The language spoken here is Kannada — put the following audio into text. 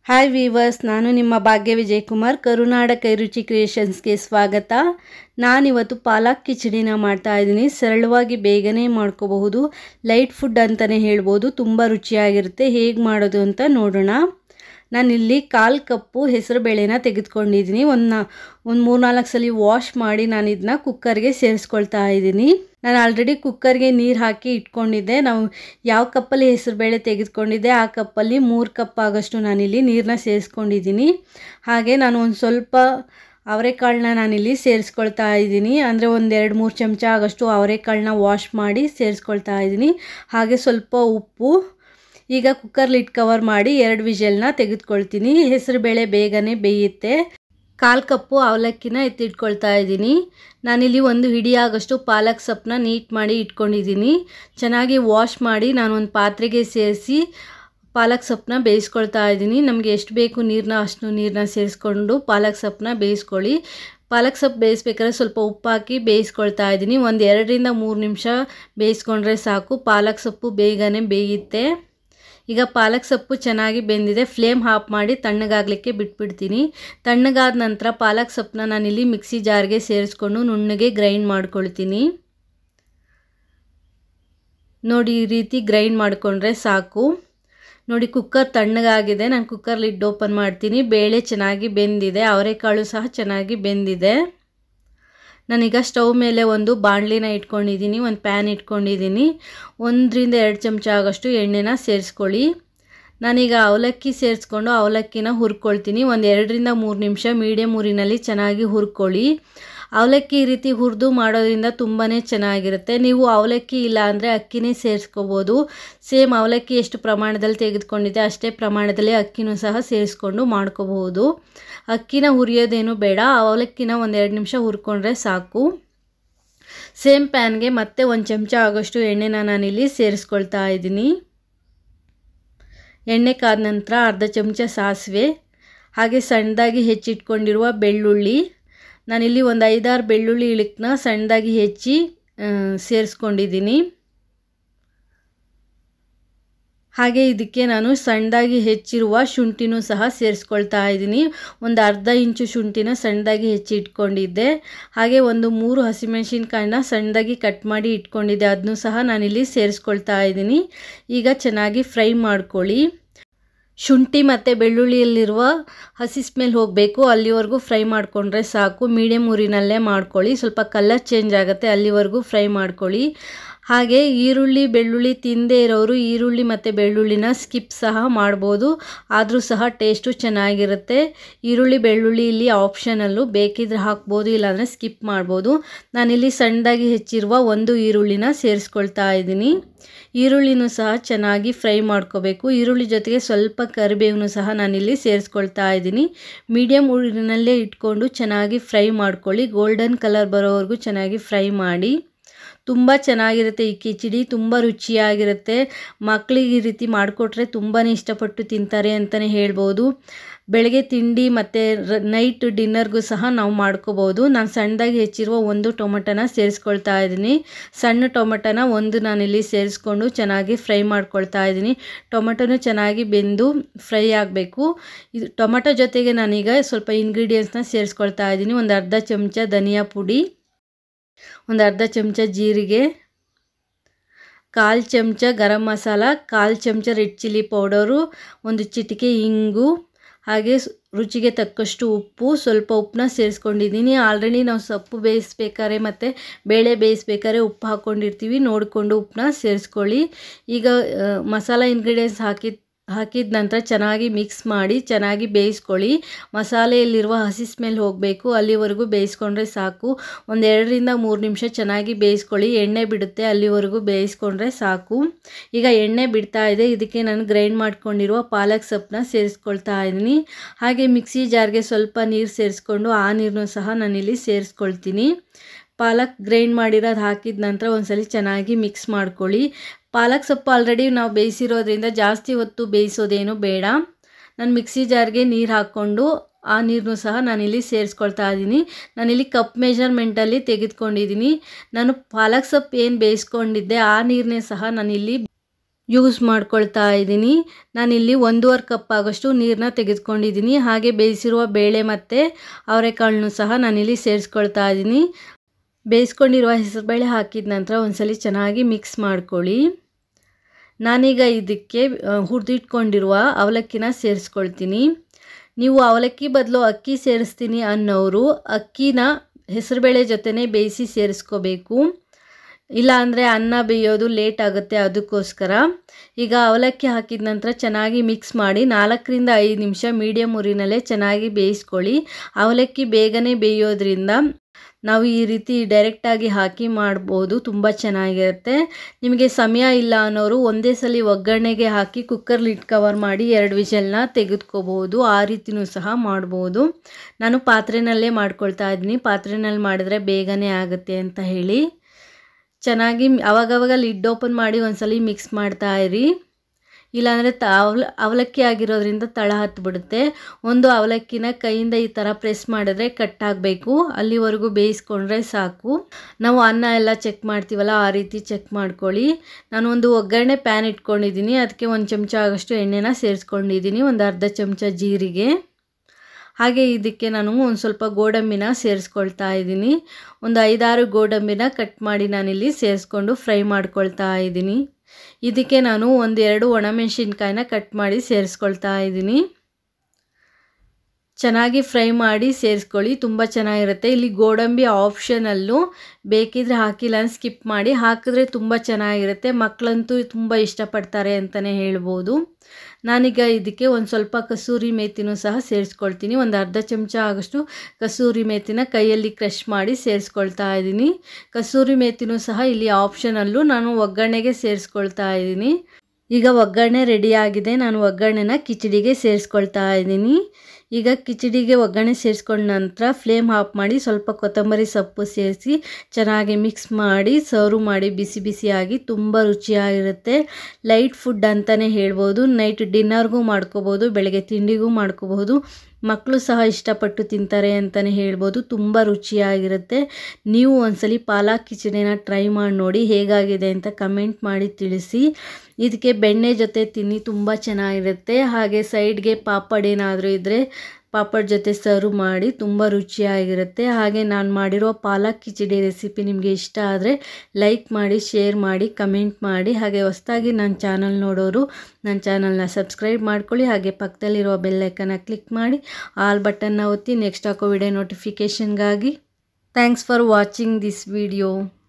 ಹಾಯ್ ವೀವರ್ಸ್ ನಾನು ನಿಮ್ಮ ಭಾಗ್ಯ ವಿಜಯ್ ಕುಮಾರ್ ಕರುನಾಡ ಕೈರುಚಿ ಕ್ರಿಯೇಷನ್ಸ್ಗೆ ಸ್ವಾಗತ ನಾನಿವತ್ತು ಪಾಲಕ್ ಕಿಚಡಿನ ಮಾಡ್ತಾ ಇದ್ದೀನಿ ಸರಳವಾಗಿ ಬೇಗನೆ ಮಾಡ್ಕೋಬಹುದು ಲೈಟ್ ಫುಡ್ ಅಂತಲೇ ಹೇಳ್ಬೋದು ತುಂಬ ರುಚಿಯಾಗಿರುತ್ತೆ ಹೇಗೆ ಮಾಡೋದು ಅಂತ ನೋಡೋಣ ನಾನಿಲ್ಲಿ ಕಾಲು ಕಪ್ಪು ಹೆಸರುಬೇಳೆನ ತೆಗೆದುಕೊಂಡಿದ್ದೀನಿ ಒಂದು ಒಂದು ಮೂರ್ನಾಲ್ಕು ಸಲ ವಾಶ್ ಮಾಡಿ ನಾನು ಇದನ್ನ ಕುಕ್ಕರ್ಗೆ ಸೇರಿಸ್ಕೊಳ್ತಾ ಇದ್ದೀನಿ ನಾನು ಆಲ್ರೆಡಿ ಕುಕ್ಕರ್ಗೆ ನೀರು ಹಾಕಿ ಇಟ್ಕೊಂಡಿದ್ದೆ ನಾವು ಯಾವ ಕಪ್ಪಲ್ಲಿ ಹೆಸರುಬೇಳೆ ತೆಗೆದುಕೊಂಡಿದ್ದೆ ಆ ಕಪ್ಪಲ್ಲಿ ಮೂರು ಕಪ್ ಆಗೋಷ್ಟು ನಾನಿಲ್ಲಿ ನೀರನ್ನ ಸೇರಿಸ್ಕೊಂಡಿದ್ದೀನಿ ಹಾಗೆ ನಾನು ಒಂದು ಸ್ವಲ್ಪ ಅವರೆಕಾಳನ್ನ ನಾನಿಲ್ಲಿ ಸೇರಿಸ್ಕೊಳ್ತಾ ಇದ್ದೀನಿ ಅಂದರೆ ಒಂದು ಎರಡು ಮೂರು ಚಮಚ ಆಗೋಷ್ಟು ಅವರೆಕಾಳನ್ನ ವಾಶ್ ಮಾಡಿ ಸೇರಿಸ್ಕೊಳ್ತಾ ಇದ್ದೀನಿ ಹಾಗೆ ಸ್ವಲ್ಪ ಉಪ್ಪು ಈಗ ಕುಕ್ಕರ್ ಲಿಡ್ ಕವರ್ ಮಾಡಿ ಎರಡು ವಿಷಲ್ನ ತೆಗೆದುಕೊಳ್ತೀನಿ ಹೆಸರುಬೇಳೆ ಬೇಗನೆ ಬೇಯುತ್ತೆ ಕಾಲು ಕಪ್ಪು ಅವಲಕ್ಕಿನ ಎತ್ತಿಟ್ಕೊಳ್ತಾ ಇದ್ದೀನಿ ನಾನಿಲ್ಲಿ ಒಂದು ಹಿಡಿ ಆಗೋಷ್ಟು ಪಾಲಕ್ ಸೊಪ್ಪನ್ನ ನೀಟ್ ಮಾಡಿ ಇಟ್ಕೊಂಡಿದ್ದೀನಿ ಚೆನ್ನಾಗಿ ವಾಶ್ ಮಾಡಿ ನಾನು ಒಂದು ಪಾತ್ರೆಗೆ ಸೇರಿಸಿ ಪಾಲಕ್ ಸೊಪ್ಪನ್ನ ಬೇಯಿಸ್ಕೊಳ್ತಾ ಇದ್ದೀನಿ ನಮಗೆ ಎಷ್ಟು ಬೇಕು ನೀರನ್ನ ಅಷ್ಟು ನೀರನ್ನ ಸೇರಿಸ್ಕೊಂಡು ಪಾಲಕ್ ಸೊಪ್ಪನ್ನ ಬೇಯಿಸ್ಕೊಳ್ಳಿ ಪಾಲಕ್ ಸೊಪ್ಪು ಬೇಯಿಸ್ಬೇಕಾದ್ರೆ ಸ್ವಲ್ಪ ಉಪ್ಪು ಹಾಕಿ ಬೇಯಿಸ್ಕೊಳ್ತಾ ಇದ್ದೀನಿ ಒಂದು ಎರಡರಿಂದ ಮೂರು ನಿಮಿಷ ಬೇಯಿಸ್ಕೊಂಡ್ರೆ ಸಾಕು ಪಾಲಕ್ ಸೊಪ್ಪು ಬೇಗನೆ ಬೇಯುತ್ತೆ ಈಗ ಪಾಲಕ್ ಸೊಪ್ಪು ಚೆನ್ನಾಗಿ ಬೆಂದಿದೆ ಫ್ಲೇಮ್ ಆಫ್ ಮಾಡಿ ತಣ್ಣಗಾಗಲಿಕ್ಕೆ ಬಿಟ್ಬಿಡ್ತೀನಿ ತಣ್ಣಗಾದ ನಂತರ ಪಾಲಕ್ ಸೊಪ್ಪನ್ನ ನಾನಿಲ್ಲಿ ಮಿಕ್ಸಿ ಜಾರ್ಗೆ ಸೇರಿಸ್ಕೊಂಡು ನುಣ್ಣಗೆ ಗ್ರೈಂಡ್ ಮಾಡ್ಕೊಳ್ತೀನಿ ನೋಡಿ ಈ ರೀತಿ ಗ್ರೈಂಡ್ ಮಾಡಿಕೊಂಡ್ರೆ ಸಾಕು ನೋಡಿ ಕುಕ್ಕರ್ ತಣ್ಣಗಾಗಿದೆ ನಾನು ಕುಕ್ಕರ್ ಲಿಡ್ ಓಪನ್ ಮಾಡ್ತೀನಿ ಬೇಳೆ ಚೆನ್ನಾಗಿ ಬೆಂದಿದೆ ಅವರೆಕಾಳು ಸಹ ಚೆನ್ನಾಗಿ ಬೆಂದಿದೆ ನಾನೀಗ ಸ್ಟವ್ ಮೇಲೆ ಒಂದು ಬಾಣಲಿನ ಇಟ್ಕೊಂಡಿದ್ದೀನಿ ಒಂದು ಪ್ಯಾನ್ ಇಟ್ಕೊಂಡಿದ್ದೀನಿ ಒಂದರಿಂದ ಎರಡು ಚಮಚ ಆಗೋಷ್ಟು ಎಣ್ಣೆನ ಸೇರಿಸ್ಕೊಳ್ಳಿ ನಾನೀಗ ಅವಲಕ್ಕಿ ಸೇರಿಸ್ಕೊಂಡು ಅವಲಕ್ಕಿನ ಹುರ್ಕೊಳ್ತೀನಿ ಒಂದು ಎರಡರಿಂದ ಮೂರು ನಿಮಿಷ ಮೀಡಿಯಮ್ ಊರಿನಲ್ಲಿ ಚೆನ್ನಾಗಿ ಹುರ್ಕೊಳ್ಳಿ ಅವಲಕ್ಕಿ ಈ ರೀತಿ ಹುರಿದು ಮಾಡೋದ್ರಿಂದ ತುಂಬಾ ಚೆನ್ನಾಗಿರುತ್ತೆ ನೀವು ಅವಲಕ್ಕಿ ಇಲ್ಲ ಅಂದರೆ ಅಕ್ಕಿನೇ ಸೇರಿಸ್ಕೋಬೋದು ಸೇಮ್ ಅವಲಕ್ಕಿ ಎಷ್ಟು ಪ್ರಮಾಣದಲ್ಲಿ ತೆಗೆದುಕೊಂಡಿದೆ ಅಷ್ಟೇ ಪ್ರಮಾಣದಲ್ಲಿ ಅಕ್ಕಿನೂ ಸಹ ಸೇರಿಸ್ಕೊಂಡು ಮಾಡ್ಕೋಬಹುದು ಅಕ್ಕಿನ ಹುರಿಯೋದೇನು ಬೇಡ ಅವಲಕ್ಕಿನ ಒಂದು ಎರಡು ನಿಮಿಷ ಹುರ್ಕೊಂಡ್ರೆ ಸಾಕು ಸೇಮ್ ಪ್ಯಾನ್ಗೆ ಮತ್ತೆ ಒಂದು ಚಮಚ ಆಗೋಷ್ಟು ಎಣ್ಣೆನ ನಾನಿಲ್ಲಿ ಸೇರಿಸ್ಕೊಳ್ತಾ ಇದ್ದೀನಿ ಎಣ್ಣೆ ಕಾದ ನಂತರ ಅರ್ಧ ಚಮಚ ಸಾಸಿವೆ ಹಾಗೆ ಸಣ್ಣದಾಗಿ ಹೆಚ್ಚಿಟ್ಕೊಂಡಿರುವ ಬೆಳ್ಳುಳ್ಳಿ ನಾನಿಲ್ಲಿ ಒಂದು ಐದಾರು ಬೆಳ್ಳುಳ್ಳಿ ಇಳಿಕನ್ನ ಸಣ್ಣದಾಗಿ ಹೆಚ್ಚಿ ಸೇರಿಸ್ಕೊಂಡಿದ್ದೀನಿ ಹಾಗೆ ಇದಕ್ಕೆ ನಾನು ಸಣ್ಣದಾಗಿ ಹೆಚ್ಚಿರುವ ಶುಂಠಿನೂ ಸಹ ಸೇರಿಸ್ಕೊಳ್ತಾ ಇದ್ದೀನಿ ಒಂದು ಅರ್ಧ ಇಂಚು ಶುಂಠಿನ ಸಣ್ಣದಾಗಿ ಹೆಚ್ಚಿ ಇಟ್ಕೊಂಡಿದ್ದೆ ಹಾಗೆ ಒಂದು ಮೂರು ಹಸಿಮೆಣಸಿನ್ಕಾಯಿನ ಸಣ್ಣದಾಗಿ ಕಟ್ ಮಾಡಿ ಇಟ್ಕೊಂಡಿದ್ದೆ ಅದನ್ನು ಸಹ ನಾನಿಲ್ಲಿ ಸೇರಿಸ್ಕೊಳ್ತಾ ಇದ್ದೀನಿ ಈಗ ಚೆನ್ನಾಗಿ ಫ್ರೈ ಮಾಡ್ಕೊಳ್ಳಿ ಶುಂಠಿ ಮತ್ತು ಬೆಳ್ಳುಳ್ಳಿಯಲ್ಲಿರುವ ಹಸಿ ಸ್ಮೆಲ್ ಹೋಗಬೇಕು ಅಲ್ಲಿವರೆಗೂ ಫ್ರೈ ಮಾಡಿಕೊಂಡ್ರೆ ಸಾಕು ಮೀಡಿಯಮ್ ಊರಿನಲ್ಲೇ ಮಾಡ್ಕೊಳ್ಳಿ ಸ್ವಲ್ಪ ಕಲರ್ ಚೇಂಜ್ ಆಗುತ್ತೆ ಅಲ್ಲಿವರೆಗೂ ಫ್ರೈ ಮಾಡ್ಕೊಳ್ಳಿ ಹಾಗೆ ಈರುಳ್ಳಿ ಬೆಳ್ಳುಳ್ಳಿ ತಿಂದೇ ಇರೋರು ಈರುಳ್ಳಿ ಮತ್ತು ಬೆಳ್ಳುಳ್ಳಿನ ಸ್ಕಿಪ್ ಸಹ ಮಾಡ್ಬೋದು ಆದರೂ ಸಹ ಟೇಸ್ಟು ಚೆನ್ನಾಗಿರುತ್ತೆ ಈರುಳ್ಳಿ ಬೆಳ್ಳುಳ್ಳಿ ಇಲ್ಲಿ ಆಪ್ಷನಲ್ಲು ಬೇಕಿದ್ರೆ ಹಾಕ್ಬೋದು ಇಲ್ಲಾಂದರೆ ಸ್ಕಿಪ್ ಮಾಡ್ಬೋದು ನಾನಿಲ್ಲಿ ಸಣ್ಣದಾಗಿ ಹೆಚ್ಚಿರುವ ಒಂದು ಈರುಳ್ಳಿನ ಸೇರಿಸ್ಕೊಳ್ತಾ ಇದ್ದೀನಿ ಈರುಳ್ಳಿನೂ ಸಹ ಚೆನ್ನಾಗಿ ಫ್ರೈ ಮಾಡ್ಕೋಬೇಕು ಈರುಳ್ಳಿ ಜೊತೆಗೆ ಸ್ವಲ್ಪ ಕರಿಬೇವನ್ನು ಸಹ ನಾನಿಲ್ಲಿ ಸೇರಿಸ್ಕೊಳ್ತಾ ಇದ್ದೀನಿ ಮೀಡಿಯಮ್ ಊರಿನಲ್ಲೇ ಇಟ್ಕೊಂಡು ಚೆನ್ನಾಗಿ ಫ್ರೈ ಮಾಡ್ಕೊಳ್ಳಿ ಗೋಲ್ಡನ್ ಕಲರ್ ಬರೋವರೆಗೂ ಚೆನ್ನಾಗಿ ಫ್ರೈ ಮಾಡಿ ತುಂಬ ಚೆನ್ನಾಗಿರುತ್ತೆ ಈ ಕಿಚಡಿ ತುಂಬ ರುಚಿಯಾಗಿರುತ್ತೆ ಮಕ್ಕಳಿಗೆ ಈ ರೀತಿ ಮಾಡಿಕೊಟ್ರೆ ತುಂಬಾ ಇಷ್ಟಪಟ್ಟು ತಿಂತಾರೆ ಅಂತಲೇ ಹೇಳ್ಬೋದು ಬೆಳಗ್ಗೆ ತಿಂಡಿ ಮತ್ತು ನೈಟ್ ಡಿನ್ನರ್ಗೂ ಸಹ ನಾವು ಮಾಡ್ಕೋಬೋದು ನಾನು ಸಣ್ಣದಾಗಿ ಹೆಚ್ಚಿರುವ ಒಂದು ಟೊಮೆಟೊನ ಸೇರಿಸ್ಕೊಳ್ತಾ ಇದ್ದೀನಿ ಸಣ್ಣ ಟೊಮೆಟೊನ ಒಂದು ನಾನಿಲ್ಲಿ ಸೇರಿಸ್ಕೊಂಡು ಚೆನ್ನಾಗಿ ಫ್ರೈ ಮಾಡ್ಕೊಳ್ತಾ ಇದ್ದೀನಿ ಟೊಮೆಟೊನು ಚೆನ್ನಾಗಿ ಬೆಂದು ಫ್ರೈ ಆಗಬೇಕು ಇದು ಟೊಮೆಟೊ ಜೊತೆಗೆ ನಾನೀಗ ಸ್ವಲ್ಪ ಇಂಗ್ರೀಡಿಯೆಂಟ್ಸ್ನ ಸೇರಿಸ್ಕೊಳ್ತಾ ಇದ್ದೀನಿ ಒಂದು ಅರ್ಧ ಚಮಚ ಧನಿಯಾ ಪುಡಿ ಒಂದು ಅರ್ಧ ಚಮಚ ಜೀರಿಗೆ ಕಾಲು ಚಮಚ ಗರಂ ಮಸಾಲ ಕಾಲು ಚಮಚ ರೆಡ್ ಚಿಲ್ಲಿ ಪೌಡರು ಒಂದು ಚಿಟಿಕೆ ಇಂಗು ಹಾಗೆ ರುಚಿಗೆ ತಕ್ಕಷ್ಟು ಉಪ್ಪು ಸ್ವಲ್ಪ ಉಪ್ಪನ್ನ ಸೇರಿಸ್ಕೊಂಡಿದ್ದೀನಿ ಆಲ್ರೆಡಿ ನಾವು ಸೊಪ್ಪು ಬೇಯಿಸ್ಬೇಕಾದ್ರೆ ಮತ್ತು ಬೇಳೆ ಬೇಯಿಸ್ಬೇಕಾದ್ರೆ ಉಪ್ಪು ಹಾಕ್ಕೊಂಡಿರ್ತೀವಿ ನೋಡಿಕೊಂಡು ಉಪ್ಪನ್ನ ಸೇರಿಸ್ಕೊಳ್ಳಿ ಈಗ ಮಸಾಲ ಇಂಗ್ರೀಡಿಯೆಂಟ್ಸ್ ಹಾಕಿದ ಹಾಕಿದ ನಂತರ ಚೆನ್ನಾಗಿ ಮಿಕ್ಸ್ ಮಾಡಿ ಚೆನ್ನಾಗಿ ಬೇಯಿಸ್ಕೊಳ್ಳಿ ಮಸಾಲೆಯಲ್ಲಿರುವ ಹಸಿ ಸ್ಮೆಲ್ ಹೋಗಬೇಕು ಅಲ್ಲಿವರೆಗೂ ಬೇಯಿಸ್ಕೊಂಡ್ರೆ ಸಾಕು ಒಂದು ಎರಡರಿಂದ ಮೂರು ನಿಮಿಷ ಚೆನ್ನಾಗಿ ಬೇಯಿಸ್ಕೊಳ್ಳಿ ಎಣ್ಣೆ ಬಿಡುತ್ತೆ ಅಲ್ಲಿವರೆಗೂ ಬೇಯಿಸ್ಕೊಂಡ್ರೆ ಸಾಕು ಈಗ ಎಣ್ಣೆ ಬಿಡ್ತಾ ಇದೆ ಇದಕ್ಕೆ ನಾನು ಗ್ರೈಂಡ್ ಮಾಡ್ಕೊಂಡಿರುವ ಪಾಲಕ್ ಸೊಪ್ಪನ್ನ ಸೇರಿಸ್ಕೊಳ್ತಾ ಇದ್ದೀನಿ ಹಾಗೆ ಮಿಕ್ಸಿ ಜಾರ್ಗೆ ಸ್ವಲ್ಪ ನೀರು ಸೇರಿಸ್ಕೊಂಡು ಆ ನೀರನ್ನು ಸಹ ನಾನಿಲ್ಲಿ ಸೇರಿಸ್ಕೊಳ್ತೀನಿ ಪಾಲಕ್ ಗ್ರೈಂಡ್ ಮಾಡಿರೋದು ಹಾಕಿದ ನಂತರ ಒಂದ್ಸಲಿ ಚೆನ್ನಾಗಿ ಮಿಕ್ಸ್ ಮಾಡ್ಕೊಳ್ಳಿ ಪಾಲಕ್ ಸೊಪ್ಪು ಆಲ್ರೆಡಿ ನಾವು ಬೇಯಿಸಿರೋದ್ರಿಂದ ಜಾಸ್ತಿ ಹೊತ್ತು ಬೇಯಿಸೋದೇನು ಬೇಡ ನಾನು ಮಿಕ್ಸಿ ಜಾರ್ಗೆ ನೀರು ಹಾಕ್ಕೊಂಡು ಆ ನೀರನ್ನು ಸಹ ನಾನಿಲ್ಲಿ ಸೇರಿಸ್ಕೊಳ್ತಾ ಇದ್ದೀನಿ ನಾನಿಲ್ಲಿ ಕಪ್ ಮೆಷರ್ಮೆಂಟಲ್ಲಿ ತೆಗೆದುಕೊಂಡಿದ್ದೀನಿ ನಾನು ಪಾಲಕ್ ಸೊಪ್ಪು ಏನು ಬೇಯಿಸ್ಕೊಂಡಿದ್ದೆ ಆ ನೀರನ್ನೇ ಸಹ ನಾನಿಲ್ಲಿ ಯೂಸ್ ಮಾಡ್ಕೊಳ್ತಾ ಇದ್ದೀನಿ ನಾನಿಲ್ಲಿ ಒಂದೂವರೆ ಕಪ್ ಆಗೋಷ್ಟು ನೀರನ್ನ ತೆಗೆದುಕೊಂಡಿದ್ದೀನಿ ಹಾಗೆ ಬೇಯಿಸಿರುವ ಬೇಳೆ ಮತ್ತು ಅವರೆಕಾಳನ್ನು ಸಹ ನಾನಿಲ್ಲಿ ಸೇರಿಸ್ಕೊಳ್ತಾ ಇದ್ದೀನಿ ಬೇಯಿಸ್ಕೊಂಡಿರುವ ಹೆಸರುಬೇಳೆ ಹಾಕಿದ ನಂತರ ಒಂದ್ಸಲಿ ಚೆನ್ನಾಗಿ ಮಿಕ್ಸ್ ಮಾಡ್ಕೊಳ್ಳಿ ನಾನೀಗ ಇದಕ್ಕೆ ಹುರಿದಿಟ್ಕೊಂಡಿರುವ ಅವಲಕ್ಕಿನ ಸೇರಿಸ್ಕೊಳ್ತೀನಿ ನೀವು ಅವಲಕ್ಕಿ ಬದಲು ಅಕ್ಕಿ ಸೇರಿಸ್ತೀನಿ ಅನ್ನೋರು ಅಕ್ಕಿನ ಹೆಸರುಬೇಳೆ ಜೊತೆನೇ ಬೇಯಿಸಿ ಸೇರಿಸ್ಕೋಬೇಕು ಇಲ್ಲ ಅಂದರೆ ಅನ್ನ ಬೇಯೋದು ಲೇಟ್ ಆಗುತ್ತೆ ಅದಕ್ಕೋಸ್ಕರ ಈಗ ಅವಲಕ್ಕಿ ಹಾಕಿದ ನಂತರ ಚೆನ್ನಾಗಿ ಮಿಕ್ಸ್ ಮಾಡಿ ನಾಲ್ಕರಿಂದ ಐದು ನಿಮಿಷ ಮೀಡಿಯಮ್ ಉರಿನಲ್ಲೇ ಚೆನ್ನಾಗಿ ಬೇಯಿಸ್ಕೊಳ್ಳಿ ಅವಲಕ್ಕಿ ಬೇಗನೆ ಬೇಯೋದ್ರಿಂದ ನಾವು ಈ ರೀತಿ ಡೈರೆಕ್ಟಾಗಿ ಹಾಕಿ ಮಾಡ್ಬೋದು ತುಂಬ ಚೆನ್ನಾಗಿರುತ್ತೆ ನಿಮಗೆ ಸಮಯ ಇಲ್ಲ ಅನ್ನೋರು ಒಂದೇ ಸಲ ಒಗ್ಗರಣೆಗೆ ಹಾಕಿ ಕುಕ್ಕರ್ ಲಿಡ್ ಕವರ್ ಮಾಡಿ ಎರಡು ವಿಷಲ್ನ ತೆಗೆದುಕೋಬೋದು ಆ ರೀತಿನೂ ಸಹ ಮಾಡ್ಬೋದು ನಾನು ಪಾತ್ರೆನಲ್ಲೇ ಮಾಡ್ಕೊಳ್ತಾ ಇದ್ದೀನಿ ಪಾತ್ರೆನಲ್ಲಿ ಮಾಡಿದ್ರೆ ಬೇಗನೆ ಆಗುತ್ತೆ ಅಂತ ಹೇಳಿ ಚೆನ್ನಾಗಿ ಅವಾಗವಾಗ ಲಿಡ್ ಓಪನ್ ಮಾಡಿ ಒಂದ್ಸಲ ಮಿಕ್ಸ್ ಮಾಡ್ತಾ ಇರಿ ಇಲ್ಲಾಂದರೆ ತ ಅವಲ ಅವಲಕ್ಕಿ ಆಗಿರೋದ್ರಿಂದ ತಳ ಹತ್ತಿಬಿಡುತ್ತೆ ಒಂದು ಅವಲಕ್ಕಿನ ಕೈಯಿಂದ ಈ ಥರ ಪ್ರೆಸ್ ಮಾಡಿದ್ರೆ ಕಟ್ ಆಗಬೇಕು ಅಲ್ಲಿವರೆಗೂ ಬೇಯಿಸ್ಕೊಂಡ್ರೆ ಸಾಕು ನಾವು ಅನ್ನ ಎಲ್ಲ ಚೆಕ್ ಮಾಡ್ತೀವಲ್ಲ ಆ ರೀತಿ ಚೆಕ್ ಮಾಡ್ಕೊಳ್ಳಿ ನಾನು ಒಂದು ಒಗ್ಗರಣೆ ಪ್ಯಾನ್ ಇಟ್ಕೊಂಡಿದ್ದೀನಿ ಅದಕ್ಕೆ ಒಂದು ಚಮಚ ಆಗೋಷ್ಟು ಎಣ್ಣೆನ ಸೇರಿಸ್ಕೊಂಡಿದ್ದೀನಿ ಒಂದು ಅರ್ಧ ಚಮಚ ಜೀರಿಗೆ ಹಾಗೆ ಇದಕ್ಕೆ ನಾನು ಒಂದು ಸ್ವಲ್ಪ ಗೋಡಂಬಿನ ಸೇರಿಸ್ಕೊಳ್ತಾ ಇದ್ದೀನಿ ಒಂದು ಐದಾರು ಗೋಡಂಬಿನ ಕಟ್ ಮಾಡಿ ನಾನಿಲ್ಲಿ ಸೇರಿಸ್ಕೊಂಡು ಫ್ರೈ ಮಾಡ್ಕೊಳ್ತಾ ಇದ್ದೀನಿ ಇದಕ್ಕೆ ನಾನು ಒಂದೆರಡು ಒಣಮೆಣಸಿನ್ಕಾಯಿನ ಕಟ್ ಮಾಡಿ ಸೇರಿಸ್ಕೊಳ್ತಾ ಇದ್ದೀನಿ ಚೆನ್ನಾಗಿ ಫ್ರೈ ಮಾಡಿ ಸೇರಿಸ್ಕೊಳ್ಳಿ ತುಂಬ ಚೆನ್ನಾಗಿರುತ್ತೆ ಇಲ್ಲಿ ಗೋಡಂಬಿ ಆಪ್ಷನಲ್ಲು ಬೇಕಿದ್ರೆ ಹಾಕಿಲ್ಲ ಅಂತ ಸ್ಕಿಪ್ ಮಾಡಿ ಹಾಕಿದ್ರೆ ತುಂಬ ಚೆನ್ನಾಗಿರುತ್ತೆ ಮಕ್ಕಳಂತೂ ತುಂಬ ಇಷ್ಟಪಡ್ತಾರೆ ಅಂತಲೇ ಹೇಳ್ಬೋದು ನಾನೀಗ ಇದಕ್ಕೆ ಒಂದು ಸ್ವಲ್ಪ ಕಸೂರಿ ಮೇಥಿನೂ ಸಹ ಸೇರಿಸ್ಕೊಳ್ತೀನಿ ಒಂದು ಅರ್ಧ ಚಮಚ ಆಗೋಷ್ಟು ಕಸೂರಿ ಮೇಥಿನ ಕೈಯಲ್ಲಿ ಕ್ರಷ್ ಮಾಡಿ ಸೇರಿಸ್ಕೊಳ್ತಾ ಇದ್ದೀನಿ ಕಸೂರಿ ಮೇಥಿನೂ ಸಹ ಇಲ್ಲಿ ಆಪ್ಷನಲ್ಲು ನಾನು ಒಗ್ಗರಣೆಗೆ ಸೇರಿಸ್ಕೊಳ್ತಾ ಇದ್ದೀನಿ ಈಗ ಒಗ್ಗರಣೆ ರೆಡಿಯಾಗಿದೆ ನಾನು ಒಗ್ಗರಣೆನ ಕಿಚಡಿಗೆ ಸೇರಿಸ್ಕೊಳ್ತಾ ಇದ್ದೀನಿ ಈಗ ಕಿಚಡಿಗೆ ಒಗ್ಗರಣೆ ಸೇರಿಸ್ಕೊಂಡ ನಂತರ ಫ್ಲೇಮ್ ಆಫ್ ಮಾಡಿ ಸ್ವಲ್ಪ ಕೊತ್ತಂಬರಿ ಸೊಪ್ಪು ಸೇರಿಸಿ ಚೆನ್ನಾಗಿ ಮಿಕ್ಸ್ ಮಾಡಿ ಸರ್ವ್ ಮಾಡಿ ಬಿಸಿ ಬಿಸಿಯಾಗಿ ತುಂಬ ರುಚಿಯಾಗಿರುತ್ತೆ ಲೈಟ್ ಫುಡ್ ಅಂತಲೇ ಹೇಳ್ಬೋದು ನೈಟ್ ಡಿನ್ನರ್ಗೂ ಮಾಡ್ಕೋಬೋದು ಬೆಳಗ್ಗೆ ತಿಂಡಿಗೂ ಮಾಡ್ಕೋಬಹುದು ಮಕ್ಕಳು ಸಹ ಇಷ್ಟಪಟ್ಟು ತಿಂತಾರೆ ಅಂತಲೇ ಹೇಳ್ಬೋದು ತುಂಬ ರುಚಿಯಾಗಿರುತ್ತೆ ನೀವು ಒಂದ್ಸಲಿ ಪಾಲಕ್ ಕಿಚಡಿನ ಟ್ರೈ ಮಾಡಿ ನೋಡಿ ಹೇಗಾಗಿದೆ ಅಂತ ಕಮೆಂಟ್ ಮಾಡಿ ತಿಳಿಸಿ ಇದಕ್ಕೆ ಬೆಣ್ಣೆ ಜೊತೆ ತಿನ್ನಿ ತುಂಬ ಚೆನ್ನಾಗಿರುತ್ತೆ ಹಾಗೆ ಸೈಡ್ಗೆ ಪಾಪಡ್ ಏನಾದರೂ ಇದ್ದರೆ ಪಾಪಡ್ ಜೊತೆ ಸರ್ವ್ ಮಾಡಿ ತುಂಬ ರುಚಿಯಾಗಿರುತ್ತೆ ಹಾಗೆ ನಾನು ಮಾಡಿರೋ ಪಾಲಕ್ ಕಿಚಡಿ ರೆಸಿಪಿ ನಿಮಗೆ ಇಷ್ಟ ಆದರೆ ಲೈಕ್ ಮಾಡಿ ಶೇರ್ ಮಾಡಿ ಕಮೆಂಟ್ ಮಾಡಿ ಹಾಗೆ ಹೊಸದಾಗಿ ನನ್ನ ಚಾನಲ್ ನೋಡೋರು ನನ್ನ ಚಾನಲ್ನ ಸಬ್ಸ್ಕ್ರೈಬ್ ಮಾಡ್ಕೊಳ್ಳಿ ಹಾಗೆ ಪಕ್ಕದಲ್ಲಿರೋ ಬೆಲ್ಲೈಕನ್ನ ಕ್ಲಿಕ್ ಮಾಡಿ ಆಲ್ ಬಟನ್ನ ಒತ್ತಿ ನೆಕ್ಸ್ಟ್ ಹಾಕೋ ವಿಡಿಯೋ ನೋಟಿಫಿಕೇಷನ್ಗಾಗಿ thanks for watching this video